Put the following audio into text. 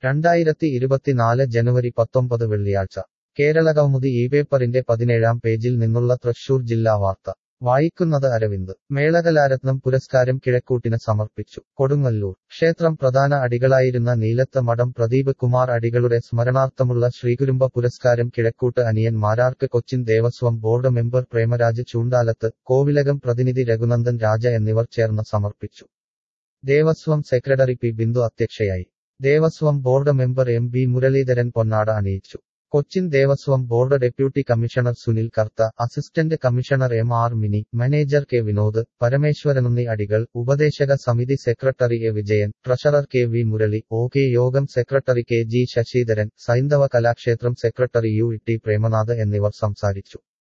രണ്ടായിരത്തി ഇരുപത്തിനാല് ജനുവരി പത്തൊമ്പത് വെള്ളിയാഴ്ച കേരളകൗമുദി ഈ പേപ്പറിന്റെ പതിനേഴാം പേജിൽ നിന്നുള്ള തൃശൂർ ജില്ലാ വാർത്ത വായിക്കുന്നത് അരവിന്ദ് മേളകലാരത്നം പുരസ്കാരം കിഴക്കൂട്ടിന് സമർപ്പിച്ചു കൊടുങ്ങല്ലൂർ ക്ഷേത്രം പ്രധാന അടികളായിരുന്ന നീലത്ത് മഠം പ്രദീപ് കുമാർ അടികളുടെ സ്മരണാർത്ഥമുള്ള ശ്രീകുരുമ്പ പുരസ്കാരം കിഴക്കൂട്ട് അനിയൻ മാരാർക്ക് കൊച്ചിൻ ദേവസ്വം ബോർഡ് മെമ്പർ പ്രേമരാജ് ചൂണ്ടാലത്ത് കോവിലകം പ്രതിനിധി രഘുനന്ദൻ രാജ എന്നിവർ ചേർന്ന് സമർപ്പിച്ചു ദേവസ്വം സെക്രട്ടറി പി ബിന്ദു അധ്യക്ഷയായി Devaswom board member M B Muraleedharan പൊന്നാട അണിയിച്ചു Cochin Devaswom board deputy commissioner Sunil Kartha assistant commissioner M R Mini manager K Vinod Parameswaranunni Adikal ഉപദേശക സമിതി secretary A Vijayan treasurer K V Murali O K യോഗം secretary K G Sasidharan Saindhava Kalakshetram secretary U T Premanath എന്നിവർ സംസാരിച്ചു